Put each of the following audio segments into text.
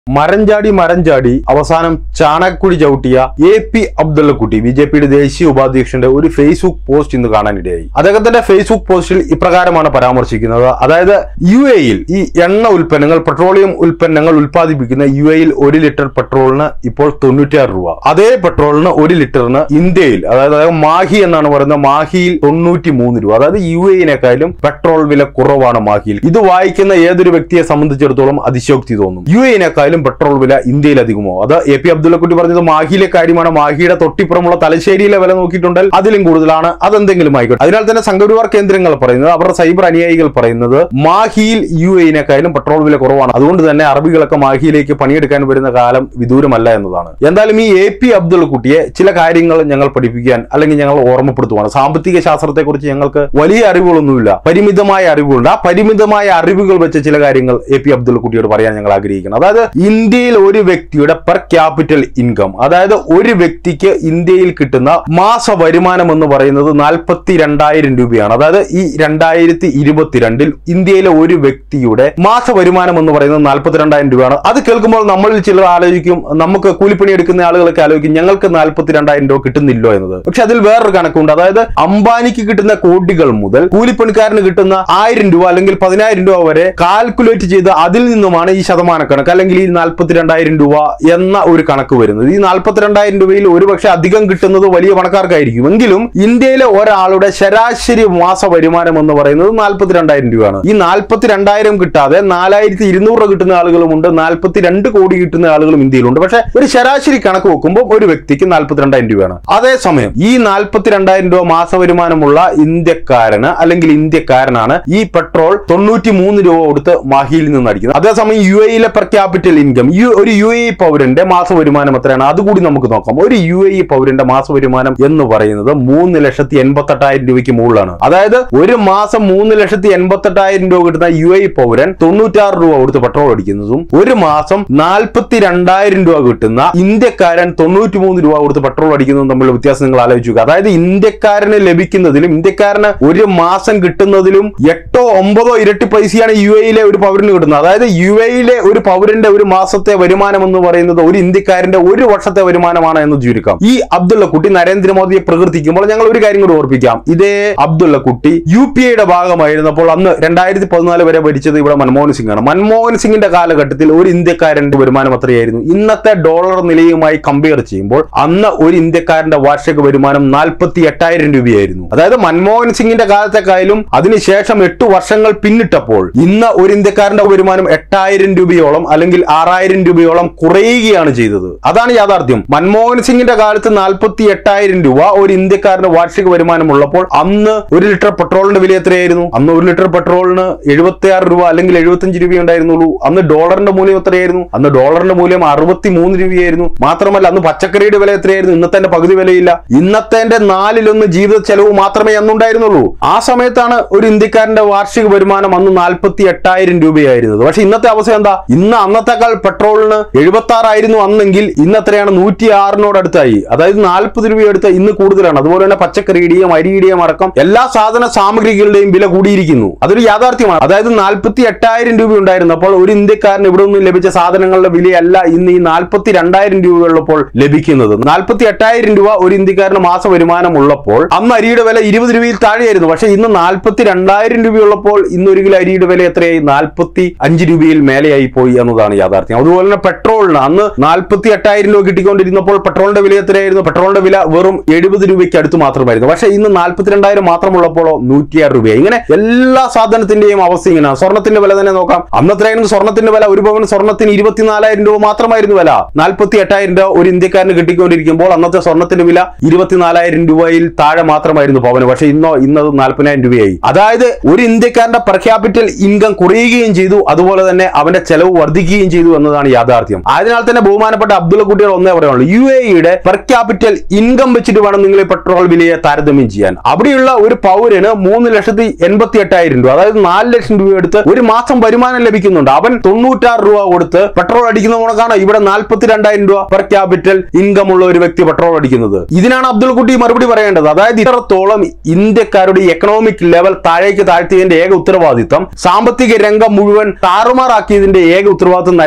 മരഞ്ചാടി മരഞ്ചാടി അവസാനം ചാണകക്കുടി ചവിട്ടിയ A P Abdullakutty B J പിയുടെ ദേശീയ ഉപാധ്യക്ഷന്റെ ഒരു ഫേസ്ബുക്ക് പോസ്റ്റ് ഇന്ന് കാണാനിടയായി അദ്ദേഹത്തിന്റെ ഫേസ്ബുക്ക് പോസ്റ്റിൽ ഇപ്രകാരമാണ് പരാമർശിക്കുന്നത് അതായത് യു എയിൽ ഈ എണ്ണ ഉൽപ്പന്നങ്ങൾ പെട്രോളിയം ഉൽപ്പന്നങ്ങൾ ഉൽപ്പാദിപ്പിക്കുന്ന യു എയിൽ ഒരു ലിറ്റർ പെട്രോളിന് ഇപ്പോൾ തൊണ്ണൂറ്റിയാറ് രൂപ അതേ പെട്രോളിന് ഒരു ലിറ്ററിന് ഇന്ത്യയിൽ അതായത് അതായത് മാഹി എന്നാണ് പറയുന്നത് മാഹിയിൽ തൊണ്ണൂറ്റി മൂന്ന് രൂപ അതായത് യു എയിനേക്കാളും പെട്രോൾ വില കുറവാണ് മാഹിയിൽ ഇത് വായിക്കുന്ന ഏതൊരു വ്യക്തിയെ സംബന്ധിച്ചിടത്തോളം അതിശോക്തി തോന്നും യു എയിനേക്കാളും പെട്രോൾ വില ഇന്ത്യയിൽ അധികമോ അത് എ പി അബ്ദുള്ളക്കുട്ടി പറഞ്ഞത് മാഹിയിലെ കാര്യമാണ് മാഹിയുടെ തൊട്ടിപ്പുറമുള്ള തലശ്ശേരിയിലെ വില നോക്കിയിട്ടുണ്ടെങ്കിൽ അതിലും കൂടുതലാണ് അതെന്തെങ്കിലും ആയിക്കോട്ടെ അതിനാൽ തന്നെ സംഘപരിവാർ കേന്ദ്രങ്ങൾ പറയുന്നത് അവരുടെ സൈബർ അനുയായികൾ പറയുന്നത് മാഹിയിൽ യു എയിനേക്കാളും പെട്രോൾ വില കുറവാണ് അതുകൊണ്ട് തന്നെ അറബികളൊക്കെ മാഹിയിലേക്ക് പണിയെടുക്കാൻ വരുന്ന കാലം വിദൂരമല്ല എന്നതാണ് എന്തായാലും ഈ എ പി അബ്ദുൾ കുട്ടിയെ ചില കാര്യങ്ങൾ ഞങ്ങൾ പഠിപ്പിക്കാൻ അല്ലെങ്കിൽ ഞങ്ങൾ ഓർമ്മപ്പെടുത്തുവാണ് സാമ്പത്തിക ശാസ്ത്രത്തെക്കുറിച്ച് ഞങ്ങൾക്ക് വലിയ അറിവുകളൊന്നുമില്ല പരിമിതമായ അറിവുകളുണ്ട് ആ പരിമിതമായ അറിവുകൾ വെച്ച ചില കാര്യങ്ങൾ എ പി അബ്ദുൾ കുട്ടിയോട് പറയാൻ ഞങ്ങൾ ആഗ്രഹിക്കുന്നു അതായത് ഇന്ത്യയിൽ ഒരു വ്യക്തിയുടെ പെർ ക്യാപിറ്റൽ ഇൻകം അതായത് ഒരു വ്യക്തിക്ക് ഇന്ത്യയിൽ കിട്ടുന്ന മാസ വരുമാനം എന്ന് പറയുന്നത് നാൽപ്പത്തി രണ്ടായിരം രൂപയാണ് അതായത് ഈ രണ്ടായിരത്തി ഇരുപത്തിരണ്ടിൽ ഇന്ത്യയിലെ ഒരു വ്യക്തിയുടെ മാസ വരുമാനം എന്ന് പറയുന്നത് നാൽപ്പത്തിരണ്ടായിരം രൂപയാണ് അത് കേൾക്കുമ്പോൾ നമ്മളിൽ ചിലർ ആലോചിക്കും നമുക്ക് കൂലിപ്പണി എടുക്കുന്ന ആളുകളൊക്കെ ആലോചിക്കും ഞങ്ങൾക്ക് നാൽപ്പത്തിരണ്ടായിരം രൂപ കിട്ടുന്നില്ലോ എന്നത് പക്ഷെ അതിൽ വേറൊരു കണക്കുണ്ട് അതായത് അംബാനിക്ക് കിട്ടുന്ന കോടികൾ മുതൽ കൂലിപ്പണിക്കാരന് കിട്ടുന്ന ആയിരം രൂപ അല്ലെങ്കിൽ പതിനായിരം രൂപ വരെ കാൽക്കുലേറ്റ് ചെയ്ത് അതിൽ നിന്നുമാണ് ഈ ശതമാന കണക്ക് അല്ലെങ്കിൽ ഈ നാൽപ്പത്തിരണ്ടായിരം രൂപ എന്ന ഒരു കണക്ക് വരുന്നത് ഈ നാൽപ്പത്തിരണ്ടായിരം രൂപയിൽ ഒരുപക്ഷെ അധികം കിട്ടുന്നത് വലിയ പണക്കാർക്കായിരിക്കും എങ്കിലും ഇന്ത്യയിലെ ഒരാളുടെ ശരാശരി മാസ വരുമാനം എന്ന് പറയുന്നത് നാൽപ്പത്തിരണ്ടായിരം രൂപയാണ് ഈ നാൽപ്പത്തിരണ്ടായിരം കിട്ടാതെ നാലായിരത്തി ഇരുന്നൂറ് രൂപ കിട്ടുന്ന ആളുകളുമുണ്ട് നാൽപ്പത്തിരണ്ട് കോടി കിട്ടുന്ന ആളുകളും ഇന്ത്യയിലുണ്ട് പക്ഷെ ഒരു ശരാശരി കണക്ക് വെക്കുമ്പോൾ ഒരു വ്യക്തിക്ക് നാൽപ്പത്തിരണ്ടായിരം രൂപയാണ് അതേസമയം ഈ നാൽപ്പത്തിരണ്ടായിരം രൂപ മാസ വരുമാനമുള്ള ഇന്ത്യക്കാരന് അല്ലെങ്കിൽ ഇന്ത്യക്കാരനാണ് ഈ പെട്രോൾ തൊണ്ണൂറ്റി മൂന്ന് രൂപ കൊടുത്ത് മാഹിയിൽ നിന്ന് അടിക്കുന്നത് അതേസമയം യു എയിലെ പെർ ക്യാപിറ്റൽ ഇൻകം ഈ ഒരു യു എ പൗരന്റെ മാസ വരുമാനം എത്രയാണ് അതുകൂടി നമുക്ക് നോക്കാം ഒരു യു എ പൗരന്റെ മാസ വരുമാനം എന്ന് പറയുന്നത് മൂന്ന് ലക്ഷത്തി എൺപത്തെട്ടായിരം രൂപയ്ക്ക് മുകളിലാണ് അതായത് ഒരു മാസം മൂന്ന് ലക്ഷത്തി എൺപത്തെട്ടായിരം രൂപ കിട്ടുന്ന യു എ പൗരൻ തൊണ്ണൂറ്റാറ് രൂപ കൊടുത്ത് പെട്രോൾ അടിക്കുന്നതും ഒരു മാസം നാൽപ്പത്തി രണ്ടായിരം രൂപ കിട്ടുന്ന ഇന്ത്യക്കാരൻ തൊണ്ണൂറ്റി മൂന്ന് രൂപ കൊടുത്ത് പെട്രോൾ അടിക്കുന്നതും തമ്മിലുള്ള വ്യത്യാസം നിങ്ങൾ ആലോചിക്കുക അതായത് ഇന്ത്യക്കാരന് ലഭിക്കുന്നതിലും ഇന്ത്യക്കാരന് ഒരു മാസം കിട്ടുന്നതിലും എട്ടോ ഒമ്പതോ ഇരട്ടി പൈസയാണ് യു എയിലെ ഒരു പൗരന് കിട്ടുന്നത് അതായത് യു എയിലെ ഒരു പൗരന്റെ ഒരു മാസത്തെ വരുമാനം എന്ന് പറയുന്നത് ഒരു ഇന്ത്യക്കാരന്റെ ഒരു വർഷത്തെ വരുമാനമാണ് എന്ന് ചുരുക്കം ഈ അബ്ദുള്ള കുട്ടി നരേന്ദ്രമോദിയെ പ്രകീർത്തിക്കുമ്പോൾ ഞങ്ങൾ ഒരു കാര്യം കൂടി ഓർപ്പിക്കാം ഇതേ അബ്ദുള്ള കുട്ടി യു പി എയുടെ ഭാഗമായിരുന്നപ്പോൾ അന്ന് രണ്ടായിരത്തി പതിനാല് വരെ ഭരിച്ചത് ഇവിടെ മൻമോഹൻ സിംഗ് ആണ് മൻമോഹൻ സിംഗിന്റെ കാലഘട്ടത്തിൽ ഒരു ഇന്ത്യക്കാരന്റെ വരുമാനം എത്രയായിരുന്നു ഇന്നത്തെ ഡോളർ നിലയുമായി കമ്പയർ ചെയ്യുമ്പോൾ അന്ന് ഒരു ഇന്ത്യക്കാരന്റെ വാർഷിക വരുമാനം നാൽപ്പത്തി എട്ടായിരം രൂപയായിരുന്നു അതായത് മൻമോഹൻ സിംഗിന്റെ കാലത്തെക്കായാലും അതിനുശേഷം എട്ട് വർഷങ്ങൾ പിന്നിട്ടപ്പോൾ ഇന്ന് ഒരു ഇന്ത്യക്കാരന്റെ വരുമാനം എട്ടായിരം രൂപയോളം അല്ലെങ്കിൽ ആറായിരം രൂപയോളം കുറയുകയാണ് ചെയ്തത് അതാണ് യാഥാർത്ഥ്യം മൻമോഹൻ സിംഗിന്റെ കാലത്ത് നാൽപ്പത്തി എട്ടായിരം രൂപ ഒരു ഇന്ത്യക്കാരന്റെ വാർഷിക വരുമാനം ഉള്ളപ്പോൾ അന്ന് ഒരു ലിറ്റർ പെട്രോളിന്റെ വില എത്രയായിരുന്നു അന്ന് ഒരു ലിറ്റർ പെട്രോളിന് എഴുപത്തി ആറ് രൂപ അല്ലെങ്കിൽ എഴുപത്തഞ്ച് രൂപ ഉണ്ടായിരുന്നുള്ളൂ അന്ന് ഡോളറിന്റെ മൂല്യം എത്രയായിരുന്നു അന്ന് ഡോളറിന്റെ മൂല്യം അറുപത്തി മൂന്ന് രൂപയായിരുന്നു മാത്രമല്ല അന്ന് പച്ചക്കറിയുടെ വില എത്രയായിരുന്നു ഇന്നത്തെ പകുതി വിലയില്ല ഇന്നത്തെ നാലിലൊന്ന് ജീവിത ചെലവ് മാത്രമേ അന്നുണ്ടായിരുന്നുള്ളൂ ആ സമയത്താണ് ഒരു ഇന്ത്യക്കാരന്റെ വാർഷിക വരുമാനം അന്ന് നാൽപ്പത്തി എട്ടായിരം രൂപയായിരുന്നത് പക്ഷെ ഇന്നത്തെ അവസ്ഥ എന്താ ഇന്ന് അന്നത്തെക്കാൾ പെട്രോളിന് എഴുപത്തി ആറായിരുന്നു അന്നെങ്കിൽ ഇന്ന് എത്രയാണ് നൂറ്റി ആറിനോട് അടുത്തായി അതായത് നാൽപ്പത് രൂപ അടുത്ത് ഇന്ന് കൂടുതലാണ് അതുപോലെ തന്നെ പച്ചക്കറിയുടെയും അരിയുടെയും അടക്കം എല്ലാ സാധന സാമഗ്രികളുടെയും വില കൂടിയിരിക്കുന്നു അതൊരു യാഥാർത്ഥ്യമാണ് അതായത് നാൽപ്പത്തി എട്ടായിരം രൂപ ഉണ്ടായിരുന്നപ്പോൾ ഒരു ഇന്ത്യക്കാരന് ഇവിടെ നിന്നും ലഭിച്ച സാധനങ്ങളുടെ വിലയല്ല ഇന്ന് ഈ നാൽപ്പത്തി രണ്ടായിരം രൂപയുള്ളപ്പോൾ ലഭിക്കുന്നത് നാൽപ്പത്തി എട്ടായിരം രൂപ ഒരു ഇന്ത്യക്കാരന് മാസ വരുമാനം ഉള്ളപ്പോൾ അന്ന് അരിയുടെ വില ഇരുപത് രൂപയിൽ താഴെയായിരുന്നു പക്ഷെ ഇന്ന് നാൽപ്പത്തി രണ്ടായിരം രൂപയുള്ളപ്പോൾ ഇന്ന് ഒരു കിലോ അരിയുടെ വില എത്രയായി നാൽപ്പത്തി അഞ്ച് രൂപയിൽ മേലെയായി പോയി എന്നതാണ് യാഥാർത്ഥ്യം അതുപോലെ തന്നെ പെട്രോളിന് അന്ന് നാൽപ്പത്തി എട്ടായിരം രൂപ കിട്ടിക്കൊണ്ടിരുന്നപ്പോൾ പെട്രോളിന്റെ വില എത്രയായിരുന്നു പെട്രോളിന്റെ വില വെറും എഴുപത് രൂപയ്ക്ക് അടുത്ത് മാത്രമായിരുന്നു പക്ഷെ ഇന്ന് നാൽപ്പത്തിരണ്ടായിരം മാത്രമുള്ളപ്പോഴോ നൂറ്റിയാറ് രൂപയായി ഇങ്ങനെ എല്ലാ സാധനത്തിന്റെയും അവസ്ഥ ഇങ്ങനെ സ്വർണത്തിന്റെ വില തന്നെ നോക്കാം അന്നത്രയായിരുന്നു സ്വർണത്തിന്റെ വില ഒരു പവൻ സ്വർണത്തിന് ഇരുപത്തിനാലായിരം രൂപ മാത്രമായിരുന്നു വില നാൽപ്പത്തി എട്ടായിരം രൂപ ഒരു ഇന്ത്യക്കാരന് കിട്ടിക്കൊണ്ടിരിക്കുമ്പോൾ അന്നത്തെ സ്വർണത്തിന്റെ വില ഇരുപത്തിനാലായിരം രൂപയിൽ താഴെ മാത്രമായിരുന്നു പവന് പക്ഷെ ഇന്നോ ഇന്നത് നാൽപ്പതിനായിരം രൂപയായി അതായത് ഒരു ഇന്ത്യക്കാരന്റെ പെർ ക്യാപിറ്റൽ ഇൻകം കുറയുകയും ചെയ്തു അതുപോലെ തന്നെ അവന്റെ ചെലവ് വർദ്ധിക്കുകയും ചെയ്തു എന്നതാണ് യാഥാർത്ഥ്യം അതിനാൽ തന്നെ ബഹുമാനപ്പെട്ട അബ്ദുള്ള കുട്ടികൾ ഒന്നേ പറയാനുള്ളൂ യു എയുടെ പെർ ക്യാപിറ്റൽ ഇൻകം വെച്ചിട്ട് വേണം നിങ്ങൾ ഈ പെട്രോൾ വിലയെ താരതമ്യം ചെയ്യാൻ അവിടെയുള്ള ഒരു പൗരന് മൂന്ന് ലക്ഷത്തി എൺപത്തി എട്ടായിരം രൂപ അതായത് നാല് ലക്ഷം രൂപ എടുത്ത് ഒരു മാസം വരുമാനം ലഭിക്കുന്നുണ്ട് അവൻ തൊണ്ണൂറ്റാറ് രൂപ കൊടുത്ത് പെട്രോൾ അടിക്കുന്ന കണക്കാണ് ഇവിടെ നാൽപ്പത്തി രണ്ടായിരം രൂപ പെർ ക്യാപിറ്റൽ ഇൻകം ഉള്ള ഒരു വ്യക്തി പെട്രോൾ അടിക്കുന്നത് ഇതിനാണ് അബ്ദുൾ കുട്ടി മറുപടി പറയേണ്ടത് അതായത് ഇത്രത്തോളം ഇന്ത്യക്കാരുടെ എക്കണോമിക് ലെവൽ താഴേക്ക് താഴ്ത്തിയതിന്റെ ഏക ഉത്തരവാദിത്തം സാമ്പത്തിക രംഗം മുഴുവൻ താറുമാറാക്കിയതിന്റെ ഏക ഉത്തരവാദിത്തം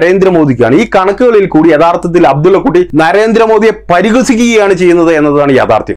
നരേന്ദ്രമോദിക്കാണ് ഈ കണക്കുകളിൽ കൂടി യഥാർത്ഥത്തിൽ അബ്ദുള്ളക്കുട്ടി നരേന്ദ്രമോദിയെ പരിഹസിക്കുകയാണ് ചെയ്യുന്നത് എന്നതാണ് യാഥാർത്ഥ്യം